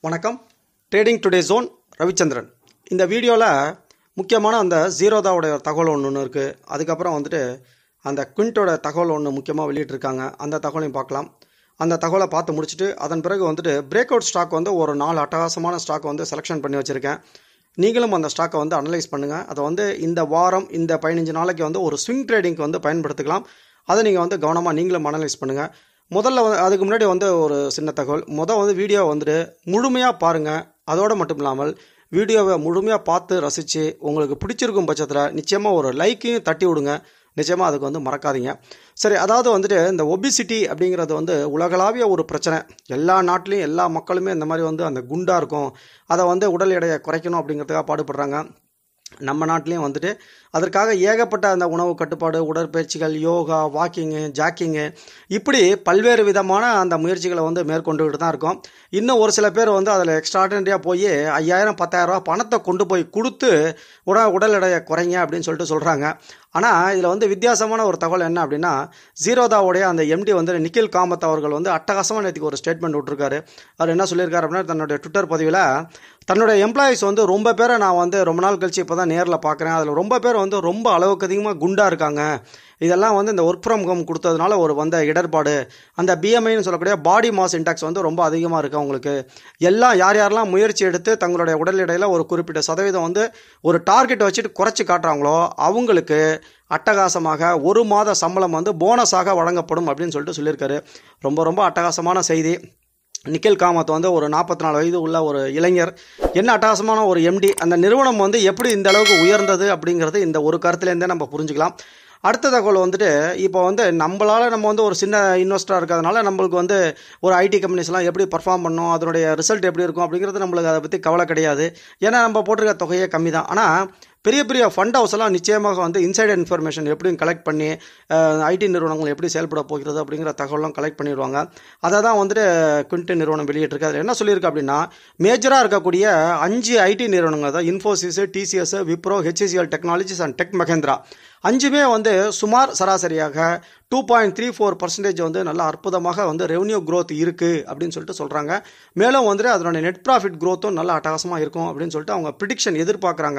வணக்கம் trading today zone Ravichandran இந்த வீடியோவில் முக்கியமான அந்த ஜீரோதாவுடைய தகவல் ஒன்று ஒன்று இருக்குது அதுக்கப்புறம் வந்துட்டு அந்த குவிண்டோட தகவல் ஒன்று முக்கியமாக வெளியிட்டிருக்காங்க அந்த தகவலையும் பார்க்கலாம் அந்த தகவலை பார்த்து முடிச்சுட்டு அதன் பிறகு வந்துட்டு பிரேக் அவுட் ஸ்டாக் வந்து ஒரு நாலு அட்டகாசமான ஸ்டாக் வந்து செலெக்ஷன் பண்ணி வச்சுருக்கேன் நீங்களும் அந்த ஸ்டாக்கை வந்து அனலைஸ் பண்ணுங்கள் அதை வந்து இந்த வாரம் இந்த பதினஞ்சு நாளைக்கு வந்து ஒரு ஸ்விங் ட்ரேடிங்க்கு வந்து பயன்படுத்திக்கலாம் அதை நீங்கள் வந்து கவனமாக நீங்களும் அனலைஸ் பண்ணுங்கள் முதல்ல வந்து அதுக்கு முன்னாடி வந்து ஒரு சின்ன தகவல் முதல் வந்து வீடியோ வந்துட்டு முழுமையாக பாருங்கள் அதோடு மட்டும் இல்லாமல் வீடியோவை முழுமையாக பார்த்து ரசித்து உங்களுக்கு பிடிச்சிருக்கும் பட்சத்தில் நிச்சயமாக ஒரு லைக்கையும் தட்டி விடுங்க நிச்சயமாக அதுக்கு வந்து மறக்காதீங்க சரி அதாவது வந்துட்டு இந்த ஒபிசிட்டி அப்படிங்கிறது வந்து உலகளாவிய ஒரு பிரச்சனை எல்லா நாட்டிலையும் எல்லா மக்களுமே இந்த மாதிரி வந்து அந்த குண்டாக இருக்கும் அதை வந்து உடல் எடையை குறைக்கணும் அப்படிங்கிறதுக்காக பாடுபடுறாங்க நம்ம நாட்டிலையும் வந்துட்டு அதற்காக ஏகப்பட்ட அந்த உணவு கட்டுப்பாடு உடற்பயிற்சிகள் யோகா வாக்கிங்கு ஜாக்கிங்கு இப்படி பல்வேறு விதமான அந்த முயற்சிகளை வந்து மேற்கொண்டுகிட்டு தான் இருக்கோம் இன்னும் ஒரு சில பேர் வந்து அதில் எக்ஸ்ட்ராடனரியாக போய் ஐயாயிரம் பத்தாயிரரூபா பணத்தை கொண்டு போய் கொடுத்து உட உடல் எடையை குறைங்க அப்படின்னு சொல்லிட்டு சொல்கிறாங்க ஆனால் இதில் வந்து வித்தியாசமான ஒரு தகவல் என்ன அப்படின்னா ஜீரோதாவுடைய அந்த எம்டி வந்து நிக்கில் காமத் அவர்கள் வந்து அட்டகாசமாக நேற்றுக்கு ஒரு ஸ்டேட்மெண்ட் விட்டுருக்காரு அவர் என்ன சொல்லியிருக்காரு அப்படின்னா தன்னுடைய ட்விட்டர் பதிவில் தன்னுடைய எம்ப்ளாயிஸ் வந்து ரொம்ப பேரை நான் வந்து ரொம்ப நாள் கழிச்சு இப்போ தான் நேரில் பார்க்குறேன் அதில் ரொம்ப பேர் வந்து ரொம்ப அளவுக்கு அதிகமாக குண்டாக இருக்காங்க இதெல்லாம் வந்து இந்த ஒர்க் ஃப்ரம் ஹோம் கொடுத்ததுனால ஒரு வந்த இடர்பாடு அந்த பிஎம்ஐன்னு சொல்லக்கூடிய பாடி மாஸ் இன்டெக்ஸ் வந்து ரொம்ப அதிகமாக இருக்குது அவங்களுக்கு எல்லாம் யார் யாரெல்லாம் முயற்சி எடுத்து தங்களுடைய உடல் எடையில் ஒரு குறிப்பிட்ட சதவீதம் வந்து ஒரு டார்கெட் வச்சுட்டு குறைச்சி காட்டுறாங்களோ அவங்களுக்கு அட்டகாசமாக ஒரு மாத சம்பளம் வந்து போனஸாக வழங்கப்படும் அப்படின்னு சொல்லிட்டு சொல்லியிருக்காரு ரொம்ப ரொம்ப அட்டகாசமான செய்தி நிக்கில் காமத் வந்து ஒரு நாற்பத்தி நாலு வயது உள்ள ஒரு இளைஞர் என்ன அட்டகாசமான ஒரு எம்டி அந்த நிறுவனம் வந்து எப்படி இந்த அளவுக்கு உயர்ந்தது அப்படிங்கிறது இந்த ஒரு கருத்துலேருந்தே நம்ம புரிஞ்சுக்கலாம் அடுத்த தகவல் வந்துட்டு இப்போ வந்து நம்மளால் நம்ம வந்து ஒரு சின்ன இன்வெஸ்டராக இருக்கிறதுனால நம்மளுக்கு வந்து ஒரு ஐடி கம்பெனிஸ்லாம் எப்படி பர்ஃபார்ம் பண்ணும் அதனுடைய ரிசல்ட் எப்படி இருக்கும் அப்படிங்கிறது நம்மளுக்கு அதை பற்றி கவலை கிடையாது ஏன்னா நம்ம போட்டிருக்க தொகையே கம்மி தான் ஆனால் பெரிய பெரிய ஃபண்ட் ஹவுஸ் எல்லாம் நிச்சயமாக வந்து இன்சைட் இன்ஃபர்மேஷன் எப்படியும் கலெக்ட் பண்ணி ஐடி நிறுவனங்கள் எப்படி செயல்பட போகிறது அப்படிங்கிற தகவலாம் கலெக்ட் பண்ணிடுவாங்க அதை தான் வந்துட்டு குவிண்டன் நிறுவனம் வெளியிட்டிருக்கு அதில் என்ன சொல்லியிருக்கு அப்படின்னா மேஜராக இருக்கக்கூடிய அஞ்சு ஐடி நிறுவனங்கள் தான் Infosys TCS Wipro HCL technologies and Tech Mahindra அஞ்சுமே வந்து சுமார் சராசரியாக two point three four percentage வந்து நல்ல அற்புதமாக வந்து ரெவன்யூ க்ரோத் இருக்குது அப்படின்னு சொல்லிட்டு சொல்கிறாங்க மேலும் வந்துட்டு அதனுடைய நெட் ப்ராஃபிட் க்ரோத்தும் நல்ல அட்டகாசமாக இருக்கும் அப்படின்னு சொல்லிட்டு அவங்க ப்ரிடிக்ஷன் எதிர்பார்க்குறாங்க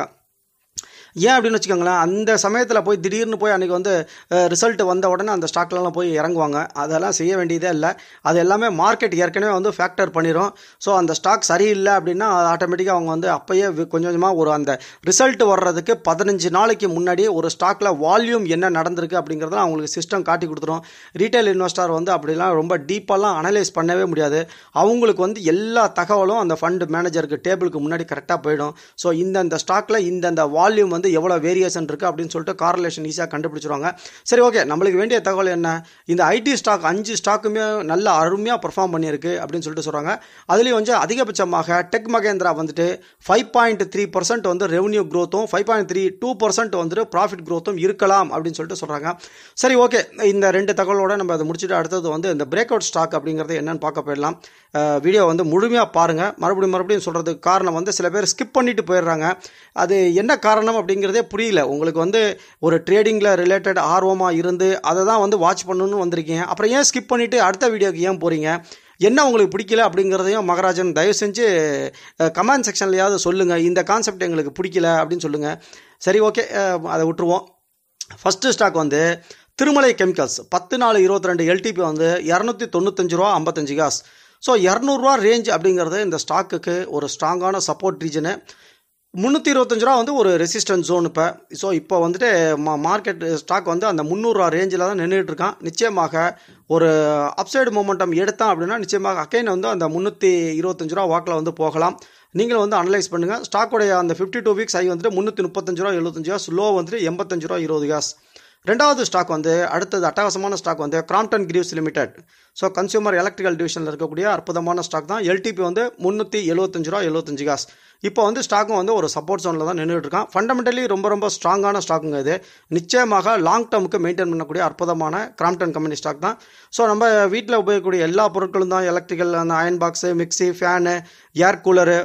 ஏன் அப்படின்னு வச்சுக்கோங்களேன் அந்த சமயத்தில் போய் திடீர்னு போய் அன்றைக்கி வந்து ரிசல்ட் வந்த உடனே அந்த ஸ்டாக்லலாம் போய் இறங்குவாங்க அதெல்லாம் செய்ய வேண்டியதே இல்லை அது எல்லாமே மார்க்கெட் ஏற்கனவே வந்து ஃபேக்டர் பண்ணிடும் ஸோ அந்த ஸ்டாக் சரியில்லை அப்படின்னா ஆட்டோமேட்டிக்காக அவங்க வந்து அப்போயே கொஞ்சம் கொஞ்சமாக ஒரு அந்த ரிசல்ட் வர்றதுக்கு பதினஞ்சு நாளைக்கு முன்னாடி ஒரு ஸ்டாக்கில் வால்யூம் என்ன நடந்திருக்கு அப்படிங்கிறத அவங்களுக்கு சிஸ்டம் காட்டி கொடுத்துரும் ரீட்டைல் இன்வெஸ்டர் வந்து அப்படிலாம் ரொம்ப டீப்பாலாம் அனலைஸ் பண்ணவே முடியாது அவங்களுக்கு வந்து எல்லா தகவலும் அந்த ஃபண்ட் மேனேஜருக்கு டேபிளுக்கு முன்னாடி கரெக்டாக போயிடும் ஸோ இந்தந்த ஸ்டாக்கில் இந்தந்த வால்யூம் வந்து எவ்வளோ வேரியேஷன் இருக்குது அப்படின்னு சொல்லிட்டு காரலேஷன் ஈஸியாக கண்டுபிடிச்சிருவாங்க சரி ஓகே நம்மளுக்கு வேண்டிய தகவல் என்ன இந்த ஐடி ஸ்டாக் அஞ்சு ஸ்டாக்குமே நல்ல அருமையாக பர்ஃபார்ம் பண்ணியிருக்கு அப்படின்னு சொல்லிட்டு சொல்கிறாங்க அதுலேயும் வந்து அதிகபட்சமாக டெக் மகேந்திரா வந்துட்டு ஃபைவ் பாயிண்ட் த்ரீ பர்சன்ட் வந்து ரெவன்யூ க்ரோத்தும் five point three two percent வந்துட்டு ப்ராஃபிட் க்ரோத்தும் இருக்கலாம் அப்படின்னு சொல்லிட்டு சொல்கிறாங்க சரி ஓகே இந்த ரெண்டு தகவலோட நம்ம அதை முடிச்சுட்டு அடுத்தது வந்து இந்த பிரேக் அவுட் ஸ்டாக் அப்படிங்கிறது என்னன்னு பார்க்க போயிடலாம் வீடியோ வந்து முழுமையாக பாருங்கள் மறுபடியும் மறுபடியும் சொல்கிறதுக்கு காரணம் வந்து சில பேர் ஸ்கிப் பண்ணிட்டு போயிடுறாங்க அது என்ன காரணம் அப்படிங்கிறதே புரியல உங்களுக்கு வந்து ஒரு ட்ரேடிங்கில் ரிலேட்டட் ஆர்வமாக இருந்து அதை தான் வந்து வாட்ச் பண்ணணும்னு வந்திருக்கீங்க அப்புறம் ஏன் ஸ்கிப் பண்ணிவிட்டு அடுத்த வீடியோக்கு ஏன் போகிறீங்க என்ன உங்களுக்கு பிடிக்கல அப்படிங்கிறதையும் மகராஜன் தயவு செஞ்சு கமெண்ட் செக்ஷன்லையாவது சொல்லுங்கள் இந்த கான்செப்ட் எங்களுக்கு பிடிக்கல அப்படின்னு சொல்லுங்கள் சரி ஓகே அதை விட்டுருவோம் ஃபஸ்ட்டு ஸ்டாக் வந்து திருமலை கெமிக்கல்ஸ் பத்து நாலு இருபத்தி ரெண்டு எல்டிபி வந்து இரநூத்தி தொண்ணூத்தஞ்சு ரூபா ஐம்பத்தஞ்சு காசு ஸோ இரநூறுவா ரேஞ்ச் அப்படிங்கிறது இந்த ஸ்டாக்குக்கு ஒரு ஸ்ட்ராங்கான சப்போர்ட் ரீஜனு முந்நூற்றி இருபத்தஞ்சு ரூபா வந்து ஒரு ரெசிஸ்டன்ஸ் ஜோன் இப்போ ஸோ இப்போ வந்துட்டு மா மார்க்கெட் ஸ்டாக் வந்து அந்த முந்நூறுரூவா ரேஞ்சில் தான் நின்றுட்டு இருக்கான் நிச்சயமாக ஒரு அப்சைடு மூமெண்டம் எடுத்தான் அப்படின்னா நிச்சயமாக அக்கைன் வந்து அந்த முந்நூற்றி இருபத்தஞ்சு ரூபா வாக்கில் வந்து போகலாம் நீங்களும் வந்து அனலைஸ் பண்ணுங்கள் ஸ்டாக்கோடைய அந்த ஃபிஃப்டி டூ வீக்ஸ் ஆகி வந்துட்டு முந்நூற்றி முப்பத்தஞ்சு ரூபா எழுபத்தஞ்சு ரூபா ஸ்லோ வந்துட்டு எண்பத்தஞ்சு ரூபா இருபது காசு ரெண்டாவது ஸ்டாக் வந்து அடுத்தது அட்டகாசமான ஸ்டாக் வந்து Crompton Greaves Limited so consumer electrical டிவிஷனில் இருக்கக்கூடிய அற்புதமான ஸ்டாக் தான் எல்டிபி வந்து முந்நூற்றி எழுபத்தஞ்சு ரூபா எழுபத்தஞ்சு காசு இப்போ வந்து ஸ்டாக்கும் வந்து ஒரு சப்போர்ட் ஜோனில் தான் நின்றுட்டு இருக்கான் ஃபண்டமெண்டலி ரொம்ப ரொம்ப ஸ்ட்ராங்கான ஸ்டாக்குங்க இது நிச்சயமாக லாங் டேர்முக்கு மெயின்டைன் பண்ணக்கூடிய அற்புதமான கிராம்டன் கம்பெனி ஸ்டாக் தான் ஸோ நம்ம வீட்டில் உபயோகக்கூடிய எல்லா பொருட்களும் தான் எலக்ட்ரிக்கல் அந்த iron box mixie fan air cooler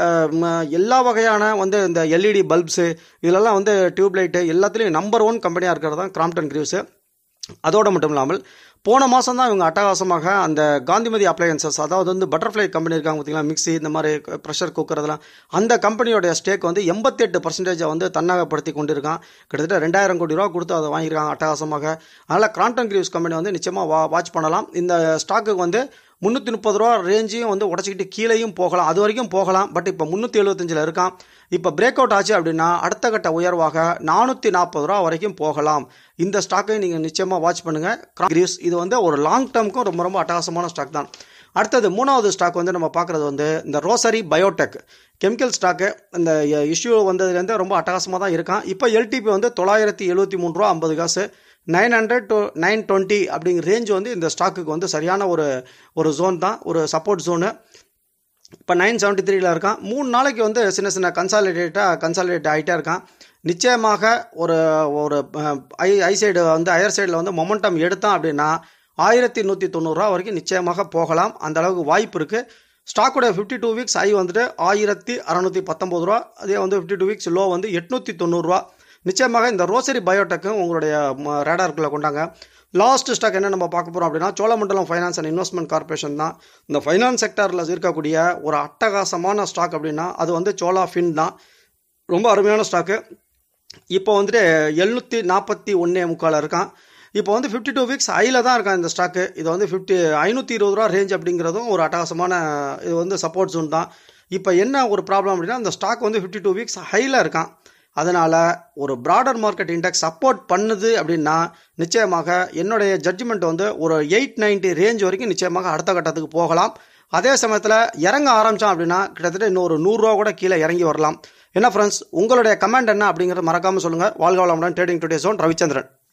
எல்லா வகையான வந்து இந்த எல்இடி பல்ப்ஸு இதிலெல்லாம் வந்து டியூப் லைட்டு எல்லாத்துலேயும் நம்பர் ஒன் கம்பெனியாக இருக்கிறது தான் கிராம்டன் கிரீவ்ஸு அதோடு மட்டும் இல்லாமல் போன மாதம் தான் இவங்க அட்டகாசமாக அந்த காந்திமதி அப்ளையன்சஸ் அதாவது வந்து பட்டர்ஃப்ளை கம்பெனி இருக்காங்க பார்த்தீங்களா மிக்ஸி இந்த மாதிரி ப்ரெஷர் குக்கர் இதெல்லாம் அந்த கம்பெனியோடைய ஸ்டேக் வந்து எண்பத்தெட்டு பர்சன்டேஜை வந்து தன்னகப்படுத்தி கொண்டிருக்கான் கிட்டத்தட்ட ரெண்டாயிரம் கோடி ரூபா கொடுத்து அதை வாங்கியிருக்காங்க அட்டகாசமாக அதனால் கிராண்டன் கிரீவ்ஸ் கம்பெனி வந்து நிச்சயமாக வா வாட்ச் பண்ணலாம் இந்த ஸ்டாக்குக்கு வந்து முந்நூற்றி முப்பது ரூபா ரேஞ்சையும் வந்து உடச்சிக்கிட்டு கீழேயும் போகலாம் அது வரைக்கும் போகலாம் பட் இப்போ முந்நூற்றி எழுபத்தஞ்சில் இருக்கான் இப்போ பிரேக் அவுட் ஆச்சு அப்படின்னா அடுத்த கட்ட உயர்வாக நானூற்றி நாற்பது ரூபா வரைக்கும் போகலாம் இந்த ஸ்டாக்கை நீங்கள் நிச்சயமாக வாட்ச் பண்ணுங்கள் கிரீவ்ஸ் இது வந்து ஒரு லாங் டேர்முக்கும் ரொம்ப ரொம்ப அட்டகாசமான ஸ்டாக் தான் அடுத்தது மூணாவது ஸ்டாக் வந்து நம்ம பார்க்குறது வந்து இந்த ரோசரி பயோடெக் கெமிக்கல் ஸ்டாக்கு இந்த இஷ்யூ வந்ததுலேருந்து ரொம்ப அட்டகாசமாக தான் இருக்கான் இப்போ எல்டிபி வந்து தொள்ளாயிரத்தி எழுபத்தி மூணு ரூபா ஐம்பது காசு nine hundred to nine twenty அப்படிங்கிற ரேஞ்ச் வந்து இந்த ஸ்டாக்குக்கு வந்து சரியான ஒரு ஒரு ஜோன் தான் ஒரு சப்போர்ட் ஜோனு இப்போ நைன் செவன்ட்டி த்ரீல இருக்கான் மூணு நாளைக்கு வந்து சின்ன சின்ன கன்சாலிடேட்டாக கன்சாலிடேட் ஆகிட்டே இருக்கான் நிச்சயமாக ஒரு ஒரு ஐ ஐ சைடு வந்து ஹையர் சைடில் வந்து மொமெண்டம் எடுத்தான் அப்படின்னா ஆயிரத்தி நூற்றி தொண்ணூறுரூவா வரைக்கும் நிச்சயமாக போகலாம் அந்த அளவுக்கு வாய்ப்பு இருக்குது ஸ்டாக்கோட ஃபிஃப்டி டூ வீக்ஸ் ஐ வந்துட்டு ஆயிரத்தி அறநூற்றி பத்தொம்பது ரூபா அதே வந்து ஃபிஃப்டி டூ வீக்ஸ் லோ வந்து எட்நூற்றி தொண்ணூறுரூவா நிச்சயமாக இந்த ரோசரி பயோடெக்கும் உங்களுடைய ரேடார்க்குள்ளே கொண்டாங்க லாஸ்ட் ஸ்டாக் என்ன நம்ம பார்க்க போகிறோம் அப்படின்னா Cholamandalam finance and investment corporation தான் இந்த ஃபைனான்ஸ் செக்டரில் இருக்கக்கூடிய ஒரு அட்டகாசமான ஸ்டாக் அப்படின்னா அது வந்து சோலா ஃபின் தான் ரொம்ப அருமையான ஸ்டாக்கு இப்போ வந்துட்டு எழுநூற்றி நாற்பத்தி ஒன்றே முக்கால் இருக்கான் இப்போ வந்து ஃபிஃப்டி டூ வீக்ஸ் ஹையில் தான் இருக்கான் இந்த ஸ்டாக்கு இது வந்து ஃபிஃப்டி ஐநூற்றி இருபது ரூபா ரேஞ்ச் அப்படிங்கிறதும் ஒரு அட்டகாசமான இது வந்து சப்போர்ட் ஜோன் தான் இப்போ என்ன ஒரு ப்ராப்ளம் அப்படின்னா இந்த ஸ்டாக் வந்து ஃபிஃப்டி டூ வீக்ஸ் ஹையில் இருக்கான் அதனால் ஒரு ப்ராடர் மார்க்கெட் இண்டெக்ஸ் சப்போர்ட் பண்ணுது அப்படின்னா நிச்சயமாக என்னுடைய ஜட்ஜ்மெண்ட் வந்து ஒரு எயிட் நைன்ட்டி ரேஞ்ச் வரைக்கும் நிச்சயமாக அடுத்த கட்டத்துக்கு போகலாம் அதே சமயத்தில் இறங்க ஆரம்பித்தோம் அப்படின்னா கிட்டத்தட்ட இன்னொரு நூறுரூவா கூட கீழே இறங்கி வரலாம் என்ன ஃப்ரெண்ட்ஸ் உங்களுடைய கமெண்ட் என்ன அப்படிங்கிறத மறக்காமல் சொல்லுங்கள் வாழ்க வளமுடன் ட்ரேடிங் டுடே ஜோன் ரவிச்சந்திரன்